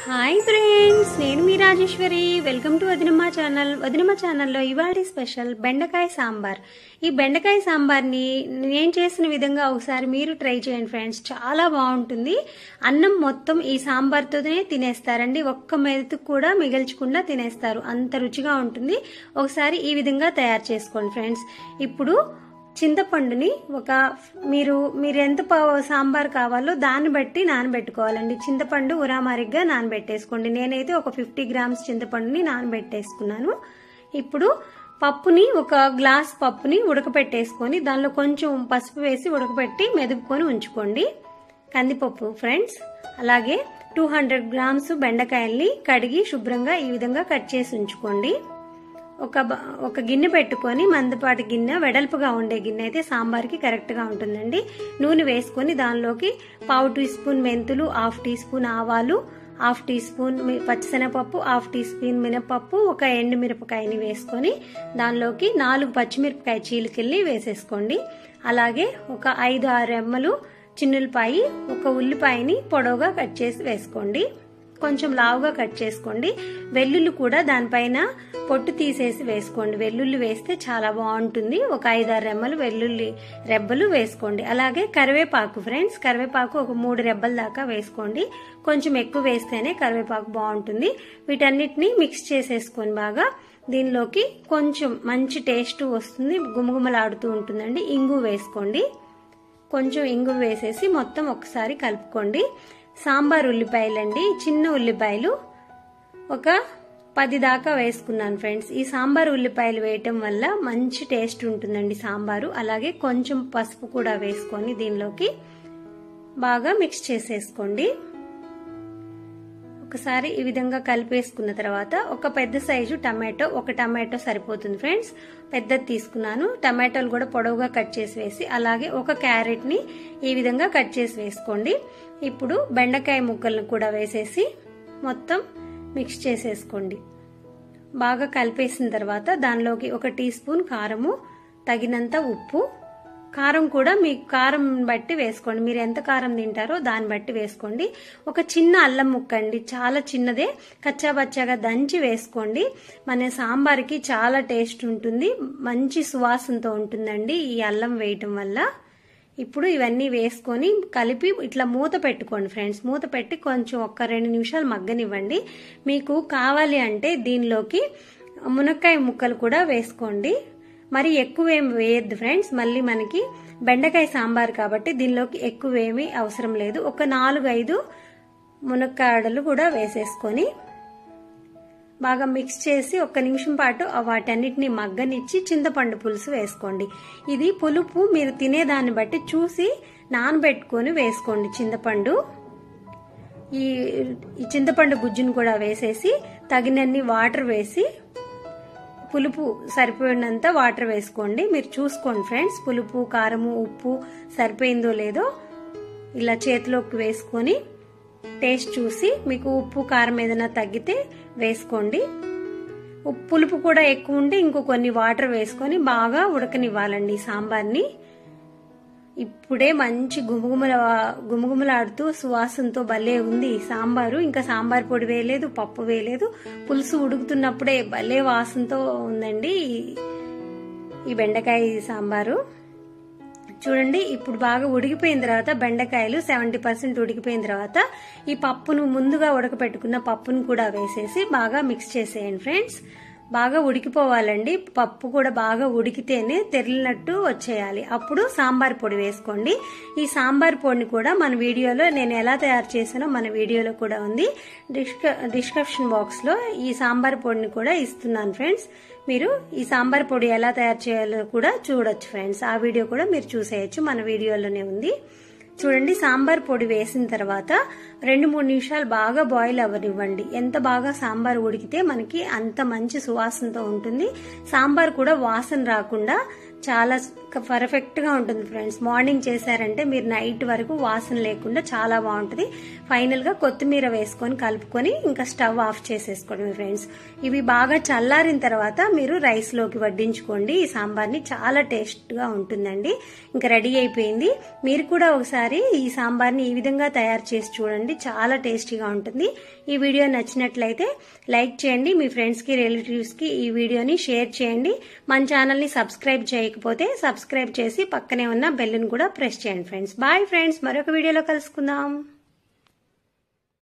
hi friends నేను మీ Rajeshwari welcome to Vadinamma channel Vadinamma ఛానల్లో ఇవాళ స్పెషల్ బెండకాయ సాంబార్ ఈ బెండకాయ సాంబార్ని నేను చేసిన విధంగా ఒకసారి మీరు ట్రై చేయండి ఫ్రెండ్స్ చాలా బాగుంటుంది అన్నం మొత్తం ఈ సాంబార్తోనే తినేస్తారండి ఒక్క మెతుకు కూడా మిగల్చకుండా తినేస్తారు అంత రుచిగా ఉంటుంది ఒకసారి ఈ విధంగా తయారు చేసుకోండి ఫ్రెండ్స్ ఇప్పుడు చింతపండుని ఒక మీరు మీరు ఎంత పా- సాంబార్ కావాలో దాన్ని బట్టి నానబెట్టుకోవాలండి చింతపండు ఉరామారిగ్గా నానబెట్టేసుకోండి నేనైతే ఒక ఫిఫ్టీ గ్రామ్స్ చింతపండుని నానబెట్టేసుకున్నాను ఇప్పుడు పప్పుని ఒక గ్లాస్ పప్పుని ఉడకపెట్టేసుకొని దానిలో కొంచెం పసుపు వేసి ఉడకపెట్టి మెదుపుకొని ఉంచుకోండి కందిపప్పు ఫ్రెండ్స్ అలాగే టూ హండ్రెడ్ గ్రామ్స్ బెండకాయల్ని కడిగి శుభ్రంగా ఈ విధంగా కట్ చేసి ఉంచుకోండి ఒక బ- ఒక గిన్నె పెట్టుకొని మందపాటి గిన్నె వెడల్పుగా ఉండే గిన్నె అయితే సాంబార్కి కరెక్ట్గా ఉంటుందండి నూనె వేసుకొని దానిలోకి పావు టీ స్పూన్ మెంతులు హాఫ్ టీ స్పూన్ ఆవాలు హాఫ్ టీ స్పూన్ మి- పచ్చిశనగపప్పు హాఫ్ టీ స్పూన్ మినపప్పు ఒక ఎండు మిరపకాయని వేసుకొని దానిలోకి నాలుగు పచ్చిమిరపకాయ చీలికల్ని వేసేసుకోండి అలాగే ఒక ఐదు ఆరు రెమ్మలు చిన్నులపాయి ఒక ఉల్లిపాయని పొడవుగా కట్ చేసి వేసుకోండి కొంచెం లావుగా కట్ చేసుకోండి వెల్లుల్లి కూడా దానిపైన పొట్టు తీసేసి వేసుకోండి వెల్లుల్లి వేస్తే చాలా బాగుంటుంది ఒక ఐదారు రెమ్మలు వెల్లుల్లి రెబ్బలు వేసుకోండి అలాగే కరివేపాకు ఫ్రెండ్స్ కరివేపాకు ఒక మూడు రెబ్బల దాకా వేసుకోండి కొంచెం ఎక్కువ వేస్తేనే కరివేపాకు బాగుంటుంది వీటన్నిటిని మిక్స్ చేసేసుకొని బాగా దీనిలోకి కొంచెం మంచి టేస్ట్ వస్తుంది గుమగుమలాడుతూ ఉంటుందండి ఇంగు వేసుకోండి కొంచెం ఇంగు వేసేసి మొత్తం ఒకసారి కలుపుకోండి సాంబార్ ఉల్లిపాయలండి చిన్న ఉల్లిపాయలు ఒక పది దాకా వేసుకున్నాను ఫ్రెండ్స్ ఈ సాంబార్ ఉల్లిపాయలు వేయటం వల్ల మంచి టేస్ట్ ఉంటుందండి సాంబారు అలాగే కొంచెం పసుపు కూడా వేసుకొని దీనిలోకి బాగా మిక్స్ చేసేసుకోండి ఒకసారి ఈ విధంగా కలిపేసుకున్న తర్వాత ఒక పెద్ద సైజు టమాటో ఒక టమాటో సరిపోతుంది ఫ్రెండ్స్ పెద్దది తీసుకున్నాను టమాటోలు కూడా పొడవుగా కట్ చేసి వేసి అలాగే ఒక క్యారెట్ని ఈ విధంగా కట్ చేసి వేసుకోండి ఇప్పుడు బెండకాయ ముక్కలను కూడా వేసేసి మొత్తం మిక్స్ చేసేసుకోండి బాగా కలిపేసిన తర్వాత దానిలోకి ఒక టీ స్పూన్ కారము తగినంత ఉప్పు కారం కూడా మీ కారం బట్టి వేసుకోండి మీరు ఎంత కారం తింటారో దాన్ని బట్టి వేసుకోండి ఒక చిన్న అల్లం ముక్క అండి చాలా చిన్నదే కచ్చాబచ్చాగా దంచి వేసుకోండి మన సాంబార్కి చాలా టేస్ట్ ఉంటుంది మంచి సువాసనతో ఉంటుందండి ఈ అల్లం వేయటం వల్ల ఇప్పుడు ఇవన్నీ వేసుకొని కలిపి ఇట్లా మూత పెట్టుకోండి ఫ్రెండ్స్ మూత పెట్టి కొంచెం ఒక్క రెండు నిమిషాలు మగ్గనివ్వండి మీకు కావాలి అంటే దీనిలోకి మునక్కాయ ముక్కలు కూడా వేసుకోండి మరి ఎక్కువ ఏం వేయద్దు ఫ్రెండ్స్ మళ్ళీ మనకి బెండకాయ సాంబార్ కాబట్టి దీనిలోకి ఎక్కువ ఏమీ అవసరం లేదు ఒక నాలుగు ఐదు మునక్కాడలు కూడా వేసేసుకొని బాగా మిక్స్ చేసి ఒక్క నిమిషం పాటు ఆ వాటన్నిటిని మగ్గనిచ్చి చింతపండు పులుసు వేసుకోండి ఇది పులుపు మీరు తినేదాన్ని బట్టి చూసి నానబెట్టుకొని వేసుకోండి చింతపండు ఈ ఈ చింతపండు గుజ్జును కూడా వేసేసి తగినన్ని వాటర్ వేసి పులుపు సరిపోయినంత వాటర్ వేసుకోండి మీరు చూసుకోండి ఫ్రెండ్స్ పులుపు కారము ఉప్పు సరిపోయిందో లేదో ఇలా చేతిలోకి వేసుకొని టేస్ట్ చూసి మీకు ఉప్పు కారం ఏదైనా తగ్గితే వేసుకోండి ఉప్పు పులుపు కూడా ఎక్కువ ఉంటే ఇంకో కొన్ని వాటర్ వేసుకొని బాగా ఉడకనివ్వాలండి ఈ సాంబార్ని ఇప్పుడే మంచి గుమగుమల గుమగుమలాడుతూ సువాసనతో భలే ఉంది ఈ సాంబారు ఇంకా సాంబార్ పొడి వేయలేదు పప్పు వేయలేదు పులుసు ఉడుకుతున్నప్పుడే భలే వాసనతో ఉందండి ఈ- ఈ బెండకాయ సాంబారు చూడండి ఇప్పుడు బాగా ఉడికిపోయిన తర్వాత బెండకాయలు సెవెంటీ పర్సెంట్ ఉడికిపోయిన తర్వాత ఈ పప్పును ముందుగా ఉడకపెట్టుకున్న పప్పును కూడా వేసేసి బాగా మిక్స్ చేసేయండి ఫ్రెండ్స్ బాగా ఉడికిపోవాలండి పప్పు కూడా బాగా ఉడికితేనే తెరిలినట్టు వచ్చేయాలి అప్పుడు సాంబార్ పొడి వేసుకోండి ఈ సాంబార్ పొడిని కూడా మన వీడియోలో నేను ఎలా తయారు చేసానో మన వీడియోలో కూడా ఉంది డిస్క డిస్క్రిప్షన్ బాక్స్లో ఈ సాంబార్ పొడిని కూడా ఇస్తున్నాను ఫ్రెండ్స్ మీరు ఈ సాంబార్ పొడి ఎలా తయారు చేయాలో కూడా చూడొచ్చు ఫ్రెండ్స్ ఆ వీడియో కూడా మీరు చూసేయచ్చు మన వీడియోలోనే ఉంది చూడండి సాంబార్ పొడి వేసిన తర్వాత రెండు మూడు నిమిషాలు బాగా బాయిల్ అవ్వనివ్వండి ఎంత బాగా సాంబార్ ఉడికితే మనకి అంత మంచి సువాసనతో ఉంటుంది సాంబార్ కూడా వాసన రాకుండా చాలా పర్ఫెక్ట్ గా ఉంటుంది ఫ్రెండ్స్ మార్నింగ్ చేశారంటే మీరు నైట్ వరకు వాసన లేకుండా చాలా బాగుంటుంది ఫైనల్ గా కొత్తిమీర వేసుకొని కలుపుకొని ఇంకా స్టవ్ ఆఫ్ చేసేసుకోండి ఫ్రెండ్స్ ఇవి బాగా చల్లారిన తర్వాత మీరు రైస్ లోకి వడ్డించుకోండి ఈ సాంబార్ని చాలా టేస్ట్ గా ఉంటుందండి ఇంకా రెడీ అయిపోయింది మీరు కూడా ఒకసారి ఈ సాంబార్ని ఈ విధంగా తయారు చేసి చూడండి చాలా టేస్టీగా ఉంటుంది ఈ వీడియో నచ్చినట్లయితే లైక్ చేయండి మీ ఫ్రెండ్స్ కి రిలేటివ్స్ కి ఈ వీడియోని షేర్ చేయండి మన ఛానల్ ని సబ్స్క్రైబ్ చేయకపోతే సబ్స్క్రైబ్ చేసి పక్కనే ఉన్న బెల్లును కూడా ప్రెస్ చేయండి ఫ్రెండ్స్ బాయ్ ఫ్రెండ్స్ మరొక వీడియోలో కలుసుకుందాం